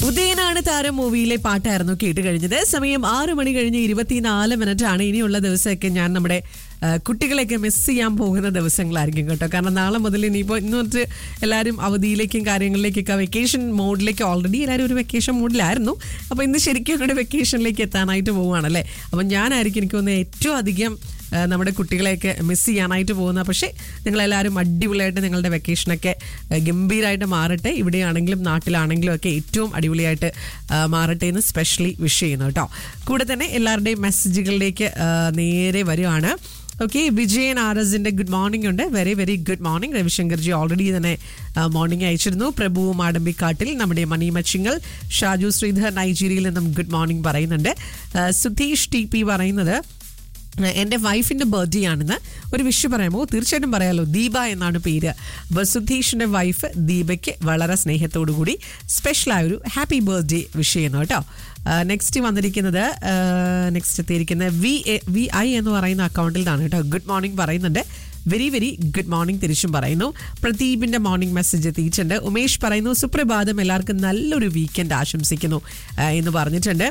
ഉദയനാണ് താരം മൂവിയിലെ പാട്ടായിരുന്നു കേട്ട് കഴിഞ്ഞത് സമയം ആറ് മണി കഴിഞ്ഞ് ഇരുപത്തിനാല് മിനിറ്റ് ആണ് ഇനിയുള്ള ദിവസമൊക്കെ ഞാൻ നമ്മുടെ ആ, കുട്ടികളെയൊക്കെ മിസ് ചെയ്യാൻ പോകുന്ന ദിവസങ്ങളായിരിക്കും കേട്ടോ കാരണം നാളെ മുതൽ ഇനിയിപ്പോൾ ഇന്ന് തൊട്ട് എല്ലാവരും അവധിയിലേക്കും കാര്യങ്ങളിലേക്കൊക്കെ വെക്കേഷൻ മോഡിലേക്ക് ഓൾറെഡി എല്ലാവരും ഒരു വെക്കേഷൻ മോഡിലായിരുന്നു അപ്പോൾ ഇന്ന് ശരിക്കും അങ്ങോട്ട് വെക്കേഷനിലേക്ക് എത്താനായിട്ട് പോവുകയാണല്ലേ അപ്പം ഞാനായിരിക്കും എനിക്ക് തോന്നുന്നത് ഏറ്റവും അധികം ആ, നമ്മുടെ കുട്ടികളെയൊക്കെ മിസ് ചെയ്യാനായിട്ട് പോകുന്ന പക്ഷേ നിങ്ങളെല്ലാവരും അടിപൊളിയായിട്ട് നിങ്ങളുടെ വെക്കേഷനൊക്കെ ആ, ഗംഭീരമായിട്ട് മാറട്ടെ ഇവിടെയാണെങ്കിലും നാട്ടിലാണെങ്കിലും ഒക്കെ ഏറ്റവും അടിപൊളിയായിട്ട് ആ, മാറട്ടെ എന്ന് സ്പെഷ്യലി വിഷ് ചെയ്യുന്നു കേട്ടോ കൂടെ തന്നെ എല്ലാവരുടെയും മെസ്സേജുകളിലേക്ക് ആ, നേരെ വരുവാണ് ഓക്കെ വിജയൻ ആർ എസിന്റെ ഗുഡ് മോർണിംഗ് ഉണ്ട് very very good morning Ravishankarji already തന്നെ മോർണിംഗ് അയച്ചിരുന്നു പ്രഭു മാടമ്പിക്കാട്ടിൽ നമ്മുടെ മണി മച്ചിങ്ങൽ ഷാജു ശ്രീധർ നൈജീരിയയിൽ നിന്നും ഗുഡ് മോർണിംഗ് പറയുന്നുണ്ട് ആ, സുധീഷ് ടി പി പറയുന്നത് എൻ്റെ വൈഫിൻ്റെ ബർത്ത്ഡേ ആണെന്ന് ഒരു വിഷ് പറയാമോ തീർച്ചയായിട്ടും പറയാലോ ദീപ എന്നാണ് പേര് അപ്പോൾ സുധീഷിൻ്റെ വൈഫ് ദീപയ്ക്ക് വളരെ സ്നേഹത്തോടു കൂടി സ്പെഷ്യലായ ഒരു ഹാപ്പി ബർത്ത്ഡേ വിഷ് ചെയ്യുന്നു കേട്ടോ നെക്സ്റ്റ് വന്നിരിക്കുന്നത് നെക്സ്റ്റ് എത്തിയിരിക്കുന്നത് വി എ വി ഐ എന്ന് പറയുന്ന അക്കൗണ്ടിൽ നിന്നാണ് കേട്ടോ ഗുഡ് മോർണിംഗ് പറയുന്നുണ്ട് വെരി വെരി ഗുഡ് മോർണിംഗ് തിരിച്ചും പറയുന്നു പ്രദീപിന്റെ മോർണിംഗ് മെസ്സേജ് എത്തിയിട്ടുണ്ട് ഉമേഷ് പറയുന്നു സുപ്രഭാതം എല്ലാവർക്കും നല്ലൊരു വീക്കെൻഡ് ആശംസിക്കുന്നു ആ, എന്ന് പറഞ്ഞിട്ടുണ്ട്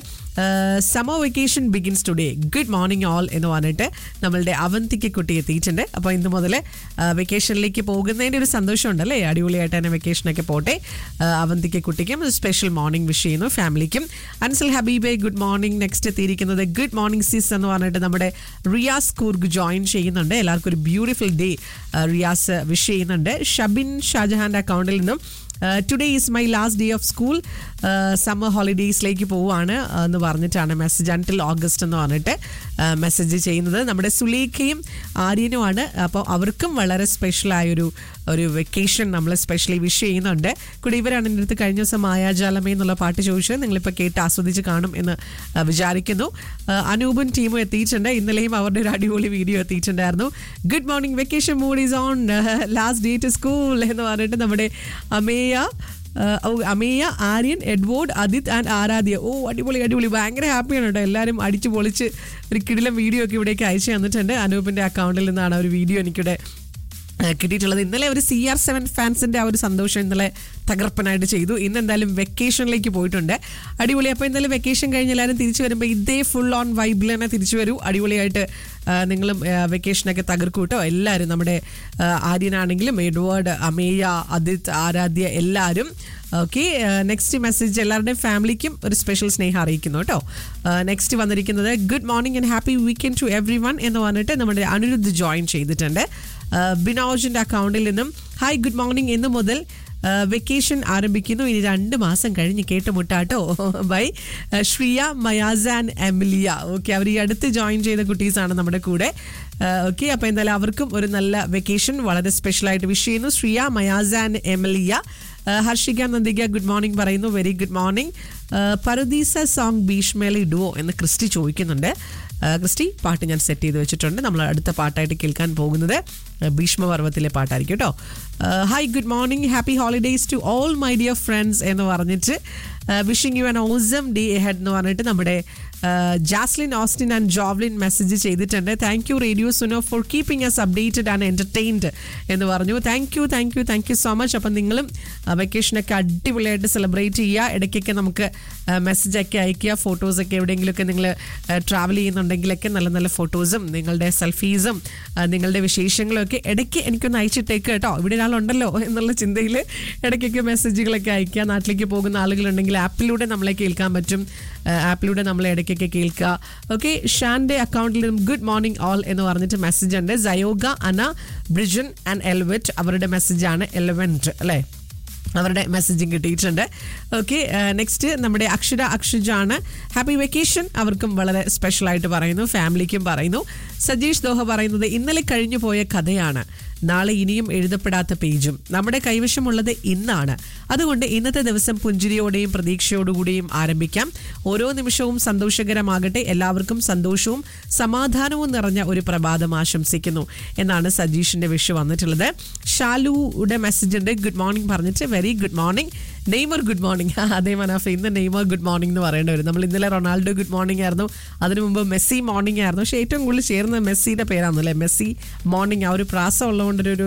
summer vacation begins today good morning all എന്ന് പറഞ്ഞിട്ട് നമ്മളുടെ അവന്തിക്ക് കുട്ടി എത്തിയിട്ടുണ്ട് അപ്പോൾ ഇന്ന് മുതൽ വെക്കേഷനിലേക്ക് പോകുന്നതിൻ്റെ ഒരു സന്തോഷമുണ്ട് അല്ലേ അടിപൊളിയായിട്ട് തന്നെ വെക്കേഷനൊക്കെ പോട്ടെ ആ, അവന്തിക്ക് കുട്ടിക്കും ഒരു സ്പെഷ്യൽ മോർണിംഗ് വിഷ് ചെയ്യുന്നു ഫാമിലിക്കും Ansal Habeebe good morning next എത്തിയിരിക്കുന്നത് ഗുഡ് മോർണിംഗ് സിസ് എന്ന് പറഞ്ഞിട്ട് നമ്മുടെ റിയാസ് കൂർഗ് ജോയിൻ ചെയ്യുന്നുണ്ട് എല്ലാവർക്കും ഒരു ബ്യൂട്ടിഫുൾ ഡേ റിയാസ് വിഷ് ചെയ്യുന്നുണ്ട് ഷബിൻ ഷാജഹാന്റെ അക്കൗണ്ടിൽ നിന്നും today is my last day of school summer ഹോളിഡേയ്സിലേക്ക് പോവുകയാണ് ആ, എന്ന് പറഞ്ഞിട്ടാണ് മെസ്സേജ് അൻറ്റിൽ ഓഗസ്റ്റ് എന്ന് പറഞ്ഞിട്ട് മെസ്സേജ് ചെയ്യുന്നത് നമ്മുടെ സുലേഖയും ആര്യനുമാണ് അപ്പോൾ അവർക്കും വളരെ സ്പെഷ്യലായൊരു ഒരു വെക്കേഷൻ നമ്മൾ സ്പെഷ്യലി വിഷ് ചെയ്യുന്നുണ്ട് കൂടി ഇവരാണ് എൻ്റെ അടുത്ത് കഴിഞ്ഞ ദിവസം മായാജാലമേ എന്നുള്ള പാട്ട് ചോദിച്ചത് നിങ്ങളിപ്പോൾ കേട്ട് ആസ്വദിച്ച് കാണും എന്ന് ആ, വിചാരിക്കുന്നു ആ, അനൂപും ടീമും എത്തിയിട്ടുണ്ട് ഇന്നലെയും അവരുടെ ഒരു അടിപൊളി വീഡിയോ എത്തിയിട്ടുണ്ടായിരുന്നു good morning vacation mood is on last day to school എന്ന് പറഞ്ഞിട്ട് നമ്മുടെ അമേയ ആ, ഓ, അമേയ ആര്യൻ എഡ്വേർഡ് അദിത് ആൻഡ് ആരാധ്യ ഓ അടിപൊളി അടിപൊളി ഭയങ്കര ഹാപ്പിയാണ് കേട്ടോ എല്ലാവരും അടിച്ചു പൊളിച്ച് ഒരു കിടിലം വീഡിയോ ഒക്കെ ഇവിടേക്ക് അയച്ചു തന്നിട്ടുണ്ട് അനൂപിൻ്റെ അക്കൗണ്ടിൽ നിന്നാണ് ആ ഒരു വീഡിയോ എനിക്കിവിടെ ആ, കിട്ടിയിട്ടുള്ളത് ഇന്നലെ ഒരു സി ആർ സെവൻ ഫാൻസിന്റെ ആ ഒരു സന്തോഷം ഇന്നലെ തകർപ്പനായിട്ട് ചെയ്തു ഇന്ന് എന്തായാലും വെക്കേഷനിലേക്ക് പോയിട്ടുണ്ട് അടിപൊളി അപ്പോൾ ഇന്നലെ വെക്കേഷൻ കഴിഞ്ഞ് എല്ലാവരും തിരിച്ചു വരുമ്പോൾ ഇതേ ഫുൾ ഓൺ വൈബിൽ തന്നെ തിരിച്ചു വരൂ അടിപൊളിയായിട്ട് ആ, നിങ്ങളും ആ, വെക്കേഷനൊക്കെ തകർക്കൂ കേട്ടോ എല്ലാവരും നമ്മുടെ ആ, ആര്യനാണെങ്കിലും എഡ്വേർഡ് അമേയ അദിത് ആരാധ്യ എല്ലാവരും ഓക്കെ നെക്സ്റ്റ് മെസ്സേജ് എല്ലാവരുടെയും ഫാമിലിക്കും ഒരു സ്പെഷ്യൽ സ്നേഹം അറിയിക്കുന്നു കേട്ടോ നെക്സ്റ്റ് വന്നിരിക്കുന്നത് good morning and happy weekend to everyone എന്ന് പറഞ്ഞിട്ട് നമ്മുടെ അനിരുദ്ധ് ജോയിൻ ചെയ്തിട്ടുണ്ട് ആ, ബിനോജിന്റെ അക്കൗണ്ടിൽ നിന്നും ഹായ് ഗുഡ് മോർണിംഗ് ഇന്ന് മുതൽ വെക്കേഷൻ ആരംഭിക്കുന്നു ഇനി രണ്ട് മാസം കഴിഞ്ഞ് കേട്ടുമുട്ടാട്ടോ bye Shriya Mayas and Emilia okay അവർ ഈ അടുത്ത് ജോയിൻ ചെയ്ത കുട്ടീസാണ് നമ്മുടെ കൂടെ ഓക്കെ അപ്പോൾ എന്തായാലും അവർക്കും ഒരു നല്ല വെക്കേഷൻ വളരെ സ്പെഷ്യലായിട്ട് വിഷ് ചെയ്യുന്നു ശ്രിയ മയാസ് ആൻഡ് എമിലിയ ആ, ഹർഷിക നന്ദിക ഗുഡ് മോർണിംഗ് പറയുന്നു very good morning Parudeesa song ഭീഷ്മേല ഇടുവോ എന്ന് ക്രിസ്റ്റി ചോദിക്കുന്നുണ്ട് ആ, ക്രിസ്റ്റി പാട്ട് ഞാൻ സെറ്റ് ചെയ്ത് വെച്ചിട്ടുണ്ട് നമ്മൾ അടുത്ത പാട്ടായിട്ട് കേൾക്കാൻ പോകുന്നത് ആ, ഭീഷ്മപർവത്തിലെ പാട്ടായിരിക്കും കേട്ടോ hi good morning happy holidays to all my dear friends എന്ന് പറഞ്ഞിട്ട് wishing you an awesome day ഹെഡ് എന്ന് പറഞ്ഞിട്ട് നമ്മുടെ ആ, Jaslin Austin and Jovlin message ചെയ്തിട്ടുണ്ട് thank you radio Suno for keeping us updated and entertained എന്ന് പറഞ്ഞു thank you thank you thank you so much അപ്പം നിങ്ങളും വെക്കേഷനൊക്കെ അടിപൊളിയായിട്ട് സെലിബ്രേറ്റ് ചെയ്യുക ഇടയ്ക്കൊക്കെ നമുക്ക് മെസ്സേജൊക്കെ അയക്കുക ഫോട്ടോസൊക്കെ എവിടെയെങ്കിലുമൊക്കെ നിങ്ങൾ ട്രാവൽ ചെയ്യുന്നുണ്ടെങ്കിലൊക്കെ നല്ല നല്ല ഫോട്ടോസും നിങ്ങളുടെ സെൽഫീസും നിങ്ങളുടെ വിശേഷങ്ങളും ഒക്കെ ഇടയ്ക്ക് എനിക്കൊന്ന് അയച്ചിട്ടേക്ക് കേട്ടോ ഇവിടെ ഒരാളുണ്ടല്ലോ എന്നുള്ള ചിന്തയിൽ ഇടയ്ക്കൊക്കെ മെസ്സേജുകളൊക്കെ അയക്കുക നാട്ടിലേക്ക് പോകുന്ന ആളുകളുണ്ടെങ്കിൽ ആപ്പിലൂടെ നമ്മളെ കേൾക്കാൻ പറ്റും ആപ്പിലൂടെ നമ്മളെ ഇടയ്ക്കൊക്കെ കേൾക്കുക ഓക്കെ ഷാൻ്റെ അക്കൗണ്ടിൽ നിന്നും ഗുഡ് മോർണിംഗ് ഓൾ എന്ന് പറഞ്ഞിട്ട് മെസ്സേജ് ഉണ്ട് സയോഗ അന ബ്രിജൻ ആൻഡ് എൽവെറ്റ് അവരുടെ മെസ്സേജാണ് എലവൻറ്റ് അല്ലേ അവരുടെ മെസ്സേജും കിട്ടിയിട്ടുണ്ട് ഓക്കെ നെക്സ്റ്റ് നമ്മുടെ അക്ഷര അക്ഷജാണ് ഹാപ്പി വെക്കേഷൻ അവർക്കും വളരെ സ്പെഷ്യൽ ആയിട്ട് പറയുന്നു ഫാമിലിക്കും പറയുന്നു സജീഷ് ദോഹ പറയുന്നത് ഇന്നലെ കഴിഞ്ഞു പോയ കഥയാണ് നാളെ ഇനിയും എഴുതപ്പെടാത്ത പേജും നമ്മുടെ കൈവശമുള്ളത് ഇന്നാണ് അതുകൊണ്ട് ഇന്നത്തെ ദിവസം പുഞ്ചിരിയോടെയും പ്രതീക്ഷയോടുകൂടിയും ആരംഭിക്കാം ഓരോ നിമിഷവും സന്തോഷകരമാകട്ടെ എല്ലാവർക്കും സന്തോഷവും സമാധാനവും നിറഞ്ഞ ഒരു പ്രഭാതം ആശംസിക്കുന്നു എന്നാണ് സജീഷിന്റെ വിഷ് വന്നിട്ടുള്ളത് ഷാലുയുടെ മെസ്സേജ് ഉണ്ട് ഗുഡ് മോർണിംഗ് പറഞ്ഞിട്ട് very good morning Neymar good morning അതേ മനാഫ് ഇന്ന് നെയ്മർ ഗുഡ് മോർണിംഗ് എന്ന് പറയേണ്ടി വരും നമ്മൾ ഇന്നലെ റൊണാൾഡോ ഗുഡ് മോർണിംഗ് ആയിരുന്നു അതിനു മുമ്പ് മെസ്സി മോർണിംഗ് ആയിരുന്നു പക്ഷേ ഏറ്റവും കൂടുതൽ ചേർന്ന മെസ്സിയുടെ പേരാണല്ലേ മെസ്സി മോർണിംഗ് ആ ഒരു പ്രാസം ഉള്ളതുകൊണ്ട് ഒരു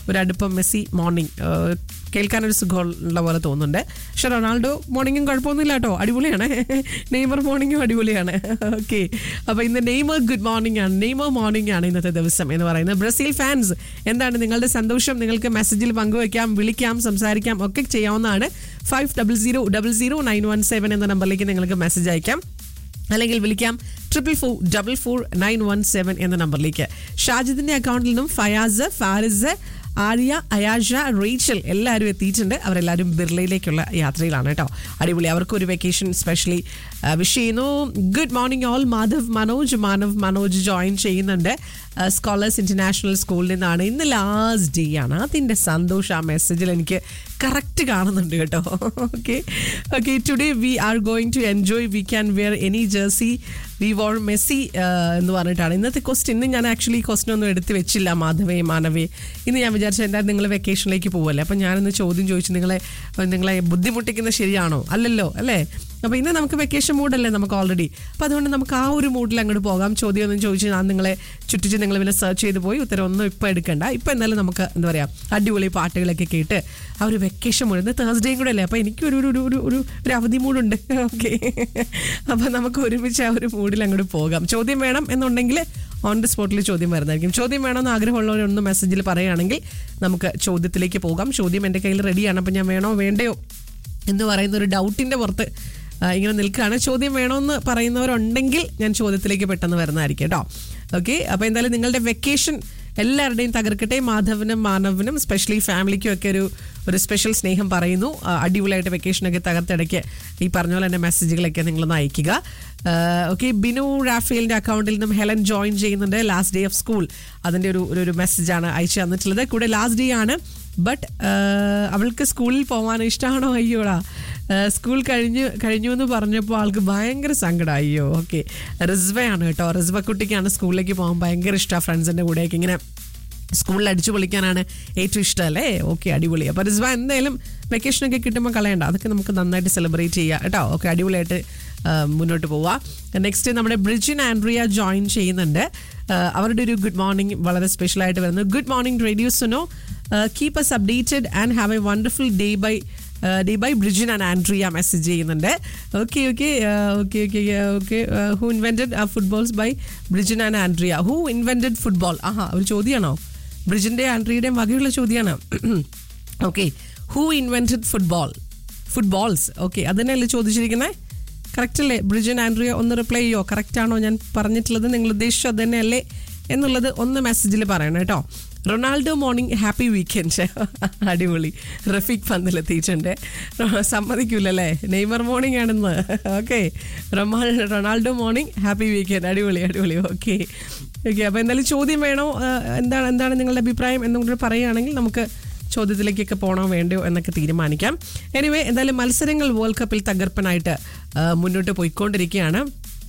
ഒരു അടുപ്പം മെസ്സി മോർണിംഗ് കേൾക്കാനൊരു സുഖമുള്ള പോലെ തോന്നുന്നുണ്ട് പക്ഷെ റൊണാൾഡോ മോർണിംഗും കുഴപ്പമൊന്നുമില്ല കേട്ടോ അടിപൊളിയാണ് നെയ്മർ മോർണിംഗും അടിപൊളിയാണ് ഓക്കെ അപ്പോൾ ഇന്ന് നെയ്മർ ഗുഡ് മോർണിംഗ് ആണ് നെയ്മർ മോർണിംഗ് ആണ് ഇന്നത്തെ ദിവസം എന്ന് പറയുന്നത് ബ്രസീൽ ഫാൻസ് എന്താണ് നിങ്ങളുടെ സന്തോഷം നിങ്ങൾക്ക് മെസ്സേജിൽ പങ്കുവയ്ക്കാം വിളിക്കാം സംസാരിക്കാം ഒക്കെ ചെയ്യാവുന്നതാണ് five double zero double zero nine one seven എന്ന നമ്പറിലേക്ക് നിങ്ങൾക്ക് മെസ്സേജ് അയക്കാം അല്ലെങ്കിൽ വിളിക്കാം triple four double four nine one seven എന്ന നമ്പറിലേക്ക് ഷാജിദിന്റെ അക്കൗണ്ടിൽ നിന്നും ഫയാസ് ഫാരിസ് ആര്യ അയാഷ റേച്ചൽ എല്ലാവരും എത്തിയിട്ടുണ്ട് അവരെല്ലാവരും ബിർളയിലേക്കുള്ള യാത്രയിലാണ് കേട്ടോ അടിപൊളി അവർക്ക് ഒരു വെക്കേഷൻ സ്പെഷ്യലി വിഷ് ചെയ്യുന്നു good morning all Madhav Manoj Manav Manoj join ചെയ്യുന്നുണ്ട് സ്കോളേഴ്സ് ഇന്റർനാഷണൽ സ്കൂളിൽ നിന്നാണ് ഇന്ന് ലാസ്റ്റ് ഡേ ആണ് അതിൻ്റെ സന്തോഷം ആ മെസ്സേജിൽ എനിക്ക് കറക്റ്റ് കാണുന്നുണ്ട് കേട്ടോ okay okay today we are going to enjoy we can wear any jersey we all Messi എന്ന് പറഞ്ഞിട്ടാണ് ഇന്നത്തെ ക്വസ്റ്റ്യൻ ഇന്ന് ഞാൻ ആക്ച്വലി ക്വസ്റ്റ്യൻ ഒന്നും എടുത്ത് വെച്ചില്ല മാധവേ മാനവേ ഇന്ന് ഞാൻ വിചാരിച്ച എന്തായാലും നിങ്ങൾ വെക്കേഷനിലേക്ക് പോവല്ലേ അപ്പം ഞാനിന്ന് ചോദ്യം ചോദിച്ചു നിങ്ങളെ നിങ്ങളെ ബുദ്ധിമുട്ടിക്കുന്നത് ശരിയാണോ അല്ലല്ലോ അല്ലേ അപ്പോൾ ഇന്ന് നമുക്ക് വെക്കേഷൻ മൂഡല്ലേ നമുക്ക് ഓൾറെഡി അപ്പോൾ അതുകൊണ്ട് നമുക്ക് ആ ഒരു മൂഡിൽ അങ്ങോട്ട് പോകാം ചോദ്യം ഒന്നും ചോദിച്ച് ഞാൻ നിങ്ങളെ ചുറ്റിച്ച് നിങ്ങൾ പിന്നെ സെർച്ച് ചെയ്ത് പോയി ഉത്തരം ഒന്നും ഇപ്പോൾ എടുക്കണ്ട ഇപ്പോൾ എന്തായാലും നമുക്ക് എന്താ പറയുക അടിപൊളി പാട്ടുകളൊക്കെ കേട്ട് ആ ഒരു വെക്കേഷൻ മൂഡ് ഇന്ന് തേഴ്സ്ഡേയും കൂടെ അല്ലേ അപ്പോൾ എനിക്ക് ഒരു ഒരു ഒരു ഒരു ഒരു അവധി മൂഡുണ്ട് ഓക്കെ അപ്പോൾ നമുക്ക് ഒരുമിച്ച് ആ ഒരു മൂഡിൽ അങ്ങോട്ട് പോകാം ചോദ്യം വേണം എന്നുണ്ടെങ്കിൽ ഓൺ ദി സ്പോട്ടിൽ ചോദ്യം വരുന്നതായിരിക്കും ചോദ്യം വേണമെന്ന് ആഗ്രഹമുള്ളവരൊന്ന് മെസ്സേജിൽ പറയുകയാണെങ്കിൽ നമുക്ക് ചോദ്യത്തിലേക്ക് പോകാം ചോദ്യം എൻ്റെ കയ്യിൽ റെഡിയാണ് അപ്പോൾ ഞാൻ വേണോ വേണ്ടയോ എന്ന് പറയുന്ന ഒരു ഡൗട്ടിൻ്റെ പുറത്ത് ആ, ഇങ്ങനെ നിൽക്കുകയാണ് ചോദ്യം വേണമെന്ന് പറയുന്നവരുണ്ടെങ്കിൽ ഞാൻ ചോദ്യത്തിലേക്ക് പെട്ടെന്ന് വരുന്നതായിരിക്കും കേട്ടോ ഓക്കെ അപ്പോൾ എന്തായാലും നിങ്ങളുടെ വെക്കേഷൻ എല്ലാവരുടെയും തകർക്കട്ടെ മാധവനും മാനവനും സ്പെഷ്യലി ഫാമിലിക്കും ഒക്കെ ഒരു ഒരു സ്പെഷ്യൽ സ്നേഹം പറയുന്നു ആ, അടിപൊളിയായിട്ട് വെക്കേഷനൊക്കെ തകർത്തിടയ്ക്ക് ഈ പറഞ്ഞ പോലെ തന്നെ മെസ്സേജുകളൊക്കെ നിങ്ങളൊന്ന് അയക്കുക ഓക്കെ ബിനു റാഫേലിന്റെ അക്കൗണ്ടിൽ നിന്നും ഹെലൻ ജോയിൻ ചെയ്യുന്നുണ്ട് ലാസ്റ്റ് ഡേ ഓഫ് സ്കൂൾ അതിന്റെ ഒരു ഒരു- ഒരു മെസ്സേജാണ് അയച്ചു തന്നിട്ടുള്ളത് കൂടെ ലാസ്റ്റ് ഡേ ആണ് ബട്ട് അവൾക്ക് സ്കൂളിൽ പോകാൻ ഇഷ്ടമാണോ അയ്യോടാ സ്കൂൾ കഴിഞ്ഞു കഴിഞ്ഞു എന്ന് പറഞ്ഞപ്പോൾ ആൾക്ക് ഭയങ്കര സങ്കടം അയ്യോ ഓക്കെ റിസ്വയാണ് കേട്ടോ റിസ്വ കുട്ടിക്കാണ് സ്കൂളിലേക്ക് പോകാൻ ഭയങ്കര ഇഷ്ടമാണ് ഫ്രണ്ട്സിൻ്റെ കൂടെയൊക്കെ ഇങ്ങനെ സ്കൂളിൽ അടിച്ചു പൊളിക്കാനാണ് ഏറ്റവും ഇഷ്ടം അല്ലേ ഓക്കെ അടിപൊളി അപ്പോൾ റിസ്വ എന്തായാലും വെക്കേഷനൊക്കെ കിട്ടുമ്പോൾ കളയണ്ട അതൊക്കെ നമുക്ക് നന്നായിട്ട് സെലിബ്രേറ്റ് ചെയ്യാം കേട്ടോ ഓക്കെ അടിപൊളിയായിട്ട് ആ, മുന്നോട്ട് പോവാം നെക്സ്റ്റ് നമ്മുടെ ബ്രിജിൻ ആൻഡ്രിയ ജോയിൻ ചെയ്യുന്നുണ്ട് ആ, അവരുടെ ഒരു ഗുഡ് മോർണിംഗ് വളരെ സ്പെഷ്യൽ ആയിട്ട് വരുന്നു good morning radio Suno keep us updated and have a wonderful day bye day by Brijin and Andrea message ചെയ്യുന്നുണ്ട് okay okay okay okay okay who invented footballs by Brijin and Andrea who invented football ആഹാ ഒരു ചോദ്യമാണോ ബ്രിജിൻ്റെ ആൻഡ്രിയുടെയും വകയുള്ള ചോദ്യമാണ് okay who invented football footballs okay അതന്നെയല്ലേ ചോദിച്ചിരിക്കുന്നത് കറക്റ്റ് അല്ലേ ബ്രിജൻ ആൻഡ്രിയ ഒന്ന് റിപ്ലൈ ചെയ്യോ കറക്റ്റ് ആണോ ഞാൻ പറഞ്ഞിട്ടുള്ളത് നിങ്ങൾ ഉദ്ദേശിച്ചത് അത് തന്നെയല്ലേ എന്നുള്ളത് ഒന്ന് മെസ്സേജിൽ പറയണം കേട്ടോ റൊണാൾഡോ മോർണിംഗ് ഹാപ്പി വീക്കെൻഡ് അടിപൊളി റഫീഖ് പന്തിലെത്തിയിട്ടുണ്ട് സമ്മതിക്കൂലല്ലേ നെയ്മർ മോർണിംഗ് ആണെന്ന് okay Ronaldo morning happy weekend അടിപൊളി അടിപൊളി ഓക്കെ ഓക്കെ അപ്പോൾ എന്തായാലും ചോദ്യം വേണോ ആ, എന്താണ് എന്താണ് നിങ്ങളുടെ അഭിപ്രായം എന്നും കൂടി പറയുകയാണെങ്കിൽ നമുക്ക് ചോദ്യത്തിലേക്കൊക്കെ പോകണോ വേണ്ടയോ എന്നൊക്കെ തീരുമാനിക്കാം എനിവേ എന്തായാലും മത്സരങ്ങൾ വേൾഡ് കപ്പിൽ തകർപ്പനായിട്ട് ആ, മുന്നോട്ട് പോയിക്കൊണ്ടിരിക്കുകയാണ്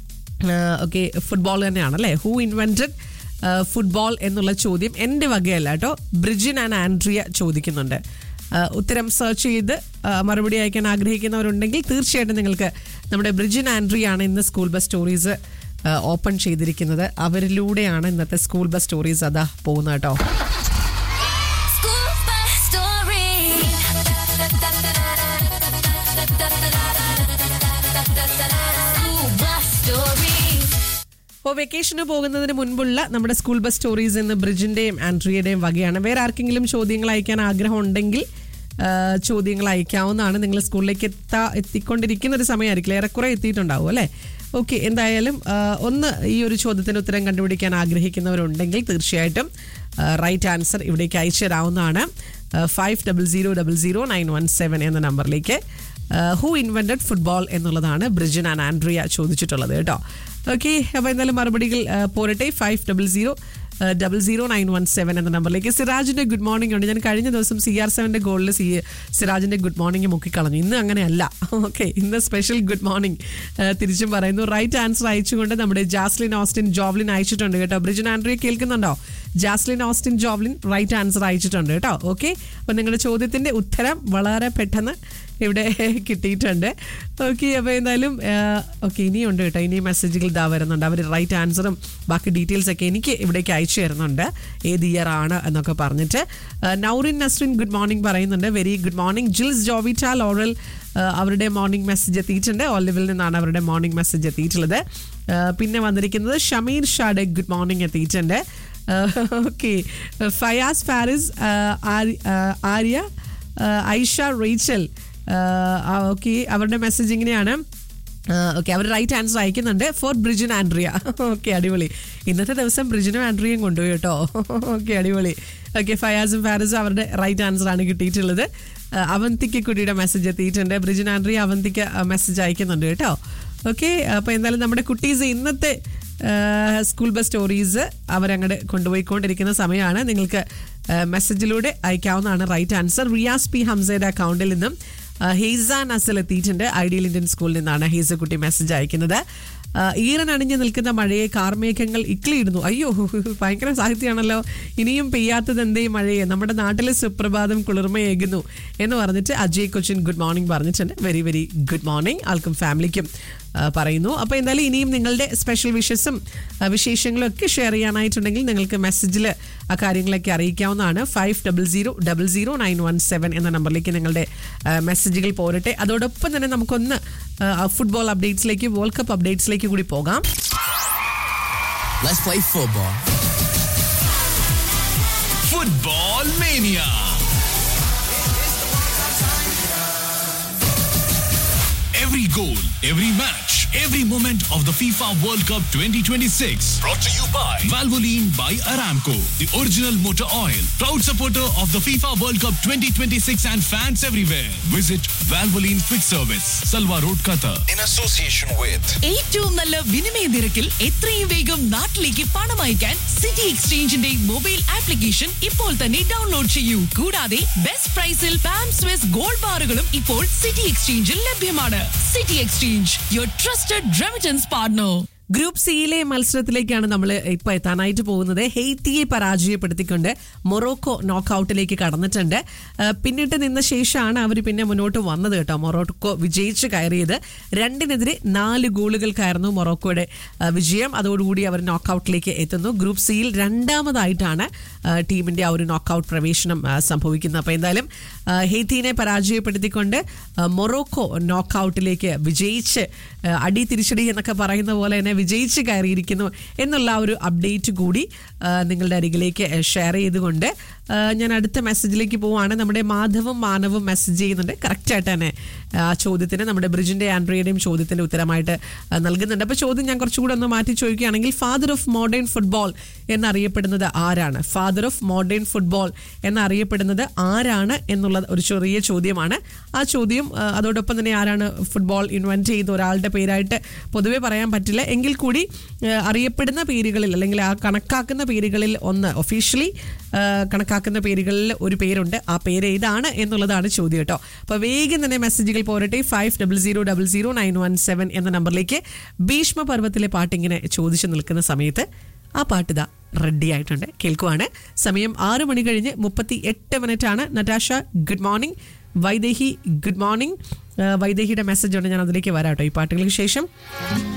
ഓക്കെ ഫുട്ബോൾ തന്നെയാണ് അല്ലേ ഹൂ ഇൻവെൻറ്റഡ് ഫുട്ബോൾ എന്നുള്ള ചോദ്യം എൻ്റെ വകയല്ല കേട്ടോ ബ്രിജിൻ ആൻഡ് ആൻഡ്രിയ ചോദിക്കുന്നുണ്ട് ആ, ഉത്തരം സെർച്ച് ചെയ്ത് ആ, മറുപടി അയക്കാൻ ആഗ്രഹിക്കുന്നവരുണ്ടെങ്കിൽ തീർച്ചയായിട്ടും നിങ്ങൾക്ക് നമ്മുടെ ബ്രിജിൻ ആൻഡ്രിയ ആണ് ഇന്ന് സ്കൂൾ ബസ് സ്റ്റോറീസ് ഓപ്പൺ ചെയ്തിരിക്കുന്നത് അവരിലൂടെയാണ് ഇന്നത്തെ സ്കൂൾ ബസ് സ്റ്റോറീസ് അതാ പോകുന്നത് കേട്ടോ School bus story. School bus story. അപ്പോൾ വെക്കേഷന് പോകുന്നതിന് മുൻപുള്ള നമ്മുടെ സ്കൂൾ ബസ് സ്റ്റോറീസ് എന്ന് ബ്രിജിൻ്റെയും ആൻഡ്രിയുടെയും വകയാണ് വേറെ ആർക്കെങ്കിലും ചോദ്യങ്ങൾ അയക്കാൻ ആഗ്രഹം ഉണ്ടെങ്കിൽ ആ, ചോദ്യങ്ങൾ അയക്കാവുന്നതാണ് നിങ്ങൾ സ്കൂളിലേക്ക് എത്താ എത്തിക്കൊണ്ടിരിക്കുന്ന ഒരു സമയമായിരിക്കില്ല ഏറെക്കുറെ എത്തിയിട്ടുണ്ടാവും അല്ലേ ഓക്കെ എന്തായാലും ആ, ഒന്ന് ഈ ഒരു ചോദ്യത്തിന് ഉത്തരം കണ്ടുപിടിക്കാൻ ആഗ്രഹിക്കുന്നവരുണ്ടെങ്കിൽ തീർച്ചയായിട്ടും റൈറ്റ് ആൻസർ ഇവിടേക്ക് അയച്ചു തരാവുന്നതാണ് five double zero double zero nine one seven എന്ന നമ്പറിലേക്ക് ഹൂ ഇൻവെൻറ്റഡ് ഫുട്ബോൾ എന്നുള്ളതാണ് ബ്രിജിൻ ആൻഡ് ആൻഡ്രിയ ചോദിച്ചിട്ടുള്ളത് കേട്ടോ ഓക്കെ അപ്പോൾ എന്തായാലും മറുപടികൾ ആ, പോരട്ടെ five double zero double zero nine one seven എന്ന നമ്പറിലേക്ക് സിറാജിന്റെ ഗുഡ് മോർണിംഗ് ഉണ്ട് ഞാൻ കഴിഞ്ഞ ദിവസം സി ആർ സെവൻ്റെ ഗോളിൽ സി സിറാജിന്റെ ഗുഡ് മോർണിംഗ് മുക്കിക്കളഞ്ഞു ഇന്ന് അങ്ങനെയല്ല ഓക്കെ ഇന്ന് സ്പെഷ്യൽ ഗുഡ് മോർണിംഗ് തിരിച്ചും പറയുന്നു റൈറ്റ് ആൻസർ അയച്ചുകൊണ്ട് നമ്മുടെ ജാസ്ലിൻ ഓസ്റ്റിൻ ജോവ്ലിൻ അയച്ചിട്ടുണ്ട് കേട്ടോ ബ്രിജിൻ ആൻഡ്രിയ കേൾക്കുന്നുണ്ടോ Jaslin Austin Joblin right answer അയച്ചിട്ടുണ്ട് കേട്ടോ ഓക്കെ അപ്പോൾ നിങ്ങളുടെ ചോദ്യത്തിന്റെ ഉത്തരം വളരെ പെട്ടെന്ന് ഇവിടെ കിട്ടിയിട്ടുണ്ട് ഓക്കെ അപ്പോൾ എന്തായാലും ഓക്കെ ഇനിയുണ്ട് കേട്ടോ ഇനി മെസ്സേജുകൾ ഇതാ വരുന്നുണ്ട് അവർ റൈറ്റ് ആൻസറും ബാക്കി ഡീറ്റെയിൽസ് ഒക്കെ എനിക്ക് ഇവിടേക്ക് അയച്ചു തരുന്നുണ്ട് ഏത് ഇയർ ആണ് എന്നൊക്കെ പറഞ്ഞിട്ട് ആ, നൗറിൻ നസ്രിൻ ഗുഡ് മോർണിംഗ് പറയുന്നുണ്ട് very good morning Jils Jovita Laurel ആ, അവരുടെ മോർണിംഗ് മെസ്സേജ് എത്തിയിട്ടുണ്ട് ഓലിവിൽ നിന്നാണ് അവരുടെ മോർണിംഗ് മെസ്സേജ് എത്തിയിട്ടുള്ളത് ആ, പിന്നെ വന്നിരിക്കുന്നത് ഷമീർ ഷാഡ് ഗുഡ് മോർണിംഗ് എത്തിയിട്ടുണ്ട് ഓക്കെ ഫയാസ് ഫാരിസ് ആ, ആരി- ആ, ആര്യ ആ, ഐഷ റേച്ചൽ ഓക്കെ അവരുടെ മെസ്സേജ് ഇങ്ങനെയാണ് ഓക്കെ അവർ റൈറ്റ് ആൻസർ അയക്കുന്നുണ്ട് ഫോർ ബ്രിജിൻ ആൻഡ്രിയ ഓക്കെ അടിപൊളി ഇന്നത്തെ ദിവസം ബ്രിജിനും ആൻഡ്രിയയും കൊണ്ടുപോയി കേട്ടോ ഓക്കെ അടിപൊളി ഓക്കെ ഫയാസും ഫാരിസും അവരുടെ റൈറ്റ് ആൻസർ ആണ് കിട്ടിയിട്ടുള്ളത് ആ, അവന്തിക്ക് കുട്ടിയുടെ മെസ്സേജ് എത്തിയിട്ടുണ്ട് ബ്രിജിൻ ആൻഡ്രിയ അവന്തിക്ക് മെസ്സേജ് അയക്കുന്നുണ്ട് കേട്ടോ ഓക്കെ അപ്പോൾ എന്തായാലും നമ്മുടെ കുട്ടീസ് ഇന്നത്തെ സ്കൂൾ ബസ് സ്റ്റോറീസ് അവരങ്ങോട്ട് കൊണ്ടുപോയിക്കൊണ്ടിരിക്കുന്ന സമയമാണ് നിങ്ങൾക്ക് ആ, മെസ്സേജിലൂടെ അയക്കാവുന്നതാണ് റൈറ്റ് ആൻസർ റിയാസ് പി ഹംസയുടെ അക്കൗണ്ടിൽ നിന്നും ആ, ഹെയ്സ നസൽ എത്തിയിട്ടുണ്ട് ഐഡിയൽ ഇന്ത്യൻ സ്കൂളിൽ നിന്നാണ് ഹെയ്സ കുട്ടി മെസ്സേജ് അയക്കുന്നത് ആ, ഈറൻ അണിഞ്ഞു നിൽക്കുന്ന മഴയെ കാർമേഘങ്ങൾ ഇക്ലിയിടുന്നു അയ്യോ ഭയങ്കര സാഹിത്യമാണല്ലോ ഇനിയും പെയ്യാത്തത് എന്തേ മഴയെ നമ്മുടെ നാട്ടിലെ സുപ്രഭാതം കുളിർമയേകുന്നു എന്ന് പറഞ്ഞിട്ട് അജയ് കൊച്ചിൻ ഗുഡ് മോർണിംഗ് പറഞ്ഞിട്ടുണ്ട് വെരി വെരി ഗുഡ് മോർണിംഗ് ആൾക്കും ഫാമിലിക്കും ആ, പറയുന്നു അപ്പോൾ എന്തായാലും ഇനിയും നിങ്ങളുടെ സ്പെഷ്യൽ വിഷസും വിശേഷങ്ങളും ഒക്കെ ഷെയർ ചെയ്യാനായിട്ടുണ്ടെങ്കിൽ നിങ്ങൾക്ക് മെസ്സേജിൽ ആ കാര്യങ്ങളൊക്കെ അറിയിക്കാവുന്നതാണ് five double zero double zero nine one seven എന്ന നമ്പറിലേക്ക് നിങ്ങളുടെ ആ, മെസ്സേജുകൾ പോരട്ടെ അതോടൊപ്പം തന്നെ നമുക്കൊന്ന് ആ, ഫുട്ബോൾ അപ്ഡേറ്റ്സിലേക്ക് വേൾഡ് കപ്പ് അപ്ഡേറ്റ്സിലേക്ക് കൂടി പോകാം Let's play football. Football Mania. Every goal, every match, every moment of the FIFA World Cup 2026. Brought to you by Valvoline by Aramco, the original motor oil. Proud supporter of the FIFA World Cup 2026 and fans everywhere. Visit Valvoline Quick Service, Salwa Road, Qatar. in association with ഏറ്റവും നല്ല വിനിമയ നിരക്കിൽ എത്രയും വേഗം നാട്ടിലേക്ക് പണം അയക്കാൻ city എക്സ്ചേഞ്ചിന്റെ mobile application ഇപ്പോൾ തന്നെ ഡൗൺലോഡ് ചെയ്യൂ കൂടാതെ ബെസ്റ്റ് പ്രൈസിൽ പാം സ്വിസ് ഗോൾഡ് ബാറുകളും ഇപ്പോൾ സിറ്റി എക്സ്ചേഞ്ചിൽ ലഭ്യമാണ് city exchange your trusted remittance partner group സിയിലെ മത്സരത്തിലേക്കാണ് നമ്മൾ ഇപ്പോൾ എത്താനായിട്ട് പോകുന്നത് ഹെയ്ത്തിയെ പരാജയപ്പെടുത്തിക്കൊണ്ട് മൊറോക്കോ നോക്കൌട്ടിലേക്ക് കടന്നിട്ടുണ്ട് ആ, പിന്നിട്ട് നിന്ന ശേഷമാണ് അവർ പിന്നെ മുന്നോട്ട് വന്നത് കേട്ടോ മൊറോക്കോ വിജയിച്ച് കയറിയത് രണ്ടിനെതിരെ നാല് ഗോളുകൾക്കായിരുന്നു മൊറോക്കോയുടെ ആ, വിജയം അതോടുകൂടി അവർ നോക്കൌട്ടിലേക്ക് എത്തുന്നു ഗ്രൂപ്പ് സിയിൽ രണ്ടാമതായിട്ടാണ് ആ, ടീമിന്റെ ആ ഒരു നോക്കൌട്ട് പ്രവേശനം ആ, സംഭവിക്കുന്നത് അപ്പോൾ എന്തായാലും ആ, ഹെയ്ത്തിനെ പരാജയപ്പെടുത്തിക്കൊണ്ട് ആ, മൊറോക്കോ നോക്കൌട്ടിലേക്ക് വിജയിച്ച് ആ, അടി തിരിച്ചടി എന്നൊക്കെ പറയുന്ന പോലെ തന്നെ വിജയിച്ച് കയറിയിരിക്കുന്നു എന്നുള്ള ആ ഒരു അപ്ഡേറ്റ് കൂടി ആ, നിങ്ങളുടെ അരികിലേക്ക് ഷെയർ ചെയ്തുകൊണ്ട് ആ, ഞാൻ അടുത്ത മെസ്സേജിലേക്ക് പോവുകയാണ് നമ്മുടെ മാധവും മാനവും മെസ്സേജ് ചെയ്യുന്നുണ്ട് കറക്റ്റായിട്ട് തന്നെ ആ ചോദ്യത്തിന് നമ്മുടെ ബ്രിജിന്റെ ആൻഡ്രിയുടെയും ചോദ്യത്തിന്റെ ഉത്തരമായിട്ട് ആ, നൽകുന്നുണ്ട് അപ്പോൾ ചോദ്യം ഞാൻ കുറച്ചുകൂടെ ഒന്ന് മാറ്റി ചോദിക്കുകയാണെങ്കിൽ ഫാദർ ഓഫ് മോഡേൺ ഫുട്ബോൾ എന്നറിയപ്പെടുന്നത് ആരാണ് ഫാദർ ഓഫ് മോഡേൺ ഫുട്ബോൾ എന്നറിയപ്പെടുന്നത് ആരാണ് എന്നുള്ള ഒരു ചെറിയ ചോദ്യമാണ് ആ ചോദ്യം ആ, അതോടൊപ്പം തന്നെ ആരാണ് ഫുട്ബോൾ ഇൻവെന്റ് ചെയ്ത ഒരാളുടെ പേരായിട്ട് പൊതുവെ പറയാൻ പറ്റില്ല എങ്കിൽ കൂടി ആ, അറിയപ്പെടുന്ന പേരുകളിൽ അല്ലെങ്കിൽ ആ കണക്കാക്കുന്ന പേരുകളിൽ ഒന്ന് ഒഫീഷ്യലി കണക്കാക്കുന്ന പേരുകളിൽ ഒരു പേരുണ്ട് ആ പേര് ഏതാണ് എന്നുള്ളതാണ് ചോദ്യം കേട്ടോ അപ്പോൾ വേഗം തന്നെ മെസ്സേജുകൾ പോരട്ടെ five double zero double zero nine one seven എന്ന നമ്പറിലേക്ക് ഭീഷ്മ പർവ്വത്തിലെ പാട്ടിങ്ങനെ ചോദിച്ചു നിൽക്കുന്ന സമയത്ത് ആ പാട്ട് ഇതാ റെഡി ആയിട്ടുണ്ട് കേൾക്കുവാണ് സമയം ആറ് മണി കഴിഞ്ഞ് മുപ്പത്തി എട്ട് മിനിറ്റ് ആണ് Natasha good morning Vaidehi good morning വൈദേഹിയുടെ മെസ്സേജ് ഉണ്ട് ഞാൻ അതിലേക്ക് വരാം കേട്ടോ ഈ പാട്ടുകൾക്ക് ശേഷം